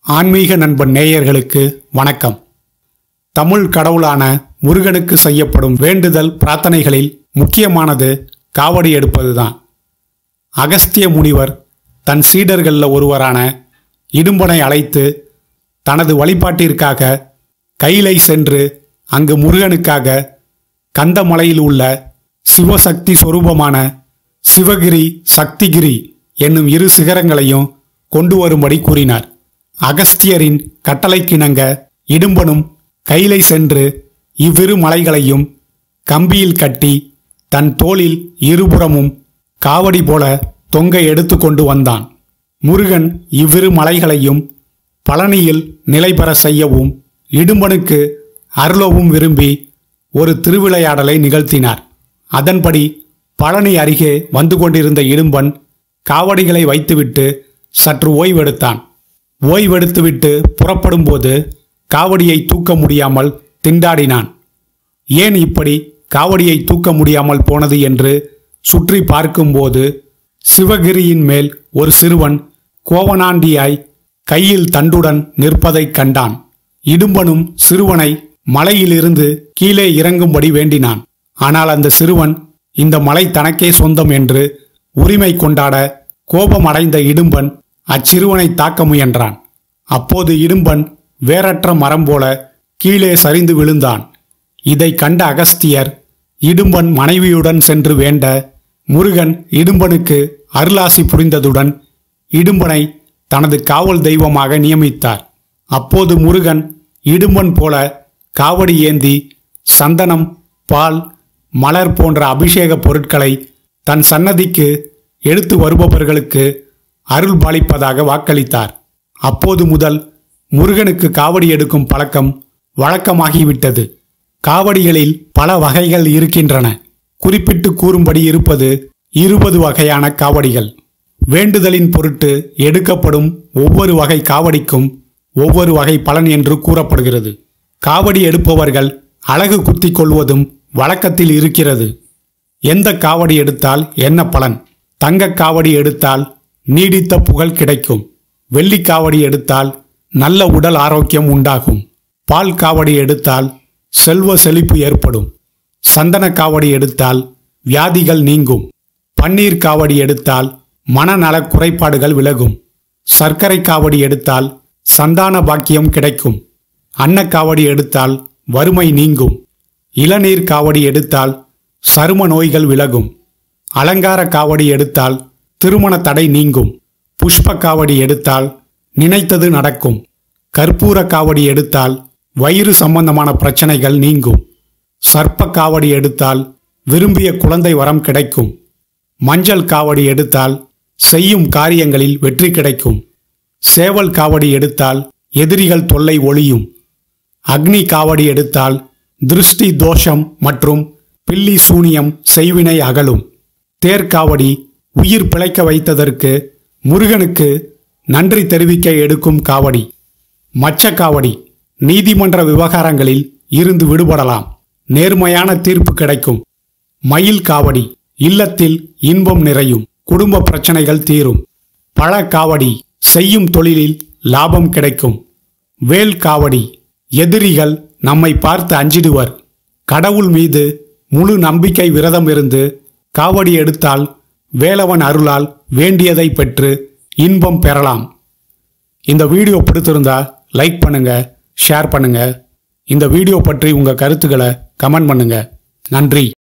ஆன்மீக நண்பன் நேயர்களுக்கு வணக்கம் தமிழ் கடவுளான முருகனுக்கு செய்யப்படும் வேண்டுதல் பிரார்த்தனைகளில் முக்கியமானது காவடி எடுப்பதுதான் அகஸ்திய முனிவர் தன் சீடர்களில் ஒருவரான இடும்பனை அழைத்து தனது வழிபாட்டிற்காக கைலை சென்று அங்கு முருகனுக்காக கந்தமலையில் உள்ள சிவசக்தி சொரூபமான சிவகிரி சக்திகிரி என்னும் இரு சிகரங்களையும் கொண்டு வரும்படி கூறினார் அகஸ்தியரின் கட்டளைக்கிணங்க இடும்பனும் கைலை சென்று இவ்விரு மலைகளையும் கம்பியில் கட்டி தன் தோளில் இருபுறமும் காவடி போல தொங்க எடுத்துக்கொண்டு வந்தான் முருகன் இவ்விரு மலைகளையும் பழனியில் நிலை பெற செய்யவும் இடும்பனுக்கு அருளவும் விரும்பி ஒரு திருவிளையாடலை நிகழ்த்தினார் அதன்படி பழனி அருகே வந்து கொண்டிருந்த இடும்பன் காவடிகளை வைத்துவிட்டு சற்று ஓய்வெடுத்தான் ஓய்வெடுத்துவிட்டு புறப்படும்போது காவடியை தூக்க முடியாமல் திண்டாடினான் ஏன் இப்படி காவடியை தூக்க முடியாமல் போனது என்று சுற்றி பார்க்கும்போது சிவகிரியின் மேல் ஒரு சிறுவன் கோவனாண்டியாய் கையில் தண்டுடன் நிற்பதைக் கண்டான் இடும்பனும் சிறுவனை மலையிலிருந்து கீழே இறங்கும்படி வேண்டினான் ஆனால் அந்த சிறுவன் இந்த மலை தனக்கே சொந்தம் என்று உரிமை கொண்டாட கோபமடைந்த இடும்பன் அச்சிறுவனை தாக்க முயன்றான் அப்போது இடும்பன் வேறற்ற மரம் போல கீழே சரிந்து விழுந்தான் இதை கண்ட அகஸ்தியர் இடும்பன் மனைவியுடன் சென்று வேண்ட முருகன் இடும்பனுக்கு அருளாசி புரிந்ததுடன் இடும்பனை தனது காவல் தெய்வமாக நியமித்தார் அப்போது முருகன் இடும்பன் போல காவடி ஏந்தி சந்தனம் பால் மலர் போன்ற அபிஷேக பொருட்களை தன் சன்னதிக்கு எடுத்து வருபவர்களுக்கு அருள் பாலிப்பதாக வாக்களித்தார் அப்போது முதல் முருகனுக்கு காவடி எடுக்கும் பழக்கம் வழக்கமாகிவிட்டது காவடிகளில் பல வகைகள் இருக்கின்றன குறிப்பிட்டு கூறும்படி இருப்பது இருபது வகையான காவடிகள் வேண்டுதலின் பொருட்டு எடுக்கப்படும் ஒவ்வொரு வகை காவடிக்கும் ஒவ்வொரு வகை பலன் என்று கூறப்படுகிறது காவடி எடுப்பவர்கள் அழகு குத்திக் கொள்வதும் வழக்கத்தில் இருக்கிறது எந்த காவடி எடுத்தால் என்ன பலன் தங்கக் காவடி எடுத்தால் நீடித்த புகழ் கிடைக்கும் வெள்ளி காவடி எடுத்தால் நல்ல உடல் ஆரோக்கியம் உண்டாகும் பால் காவடி எடுத்தால் செல்வ செழிப்பு ஏற்படும் சந்தன காவடி எடுத்தால் வியாதிகள் நீங்கும் பன்னீர் காவடி எடுத்தால் மனநலக் குறைபாடுகள் விலகும் சர்க்கரை காவடி எடுத்தால் சந்தான பாக்கியம் கிடைக்கும் அன்னக்காவடி எடுத்தால் வறுமை நீங்கும் இளநீர் காவடி எடுத்தால் சரும நோய்கள் விலகும் அலங்கார காவடி எடுத்தால் திருமண தடை நீங்கும் புஷ்ப காவடி எடுத்தால் நினைத்தது நடக்கும் கற்பூர காவடி எடுத்தால் வயிறு சம்பந்தமான பிரச்சனைகள் நீங்கும் சர்ப்ப காவடி எடுத்தால் விரும்பிய குழந்தை வரம் கிடைக்கும் மஞ்சள் காவடி எடுத்தால் செய்யும் காரியங்களில் வெற்றி கிடைக்கும் சேவல் காவடி எடுத்தால் எதிரிகள் தொல்லை ஒளியும் அக்னி காவடி எடுத்தால் திருஷ்டி தோஷம் மற்றும் பில்லி சூனியம் செய்வினை அகலும் தேர்காவடி உயிர் பிழைக்க வைத்ததற்கு முருகனுக்கு நன்றி தெரிவிக்க எடுக்கும் காவடி மச்ச காவடி நீதிமன்ற விவகாரங்களில் இருந்து விடுபடலாம் நேர்மையான தீர்ப்பு கிடைக்கும் மயில் காவடி இல்லத்தில் இன்பம் நிறையும் குடும்ப பிரச்சனைகள் தீரும் பழ காவடி செய்யும் தொழிலில் லாபம் கிடைக்கும் வேல் காவடி எதிரிகள் நம்மை பார்த்து அஞ்சிடுவர் கடவுள் மீது முழு நம்பிக்கை விரதம் இருந்து காவடி எடுத்தால் வேலவன் அருளால் வேண்டியதை பெற்று இன்பம் பெறலாம் இந்த வீடியோ பிடித்திருந்தா லைக் பண்ணுங்க ஷேர் பண்ணுங்க இந்த வீடியோ பற்றி உங்க கருத்துக்களை கமெண்ட் பண்ணுங்க நன்றி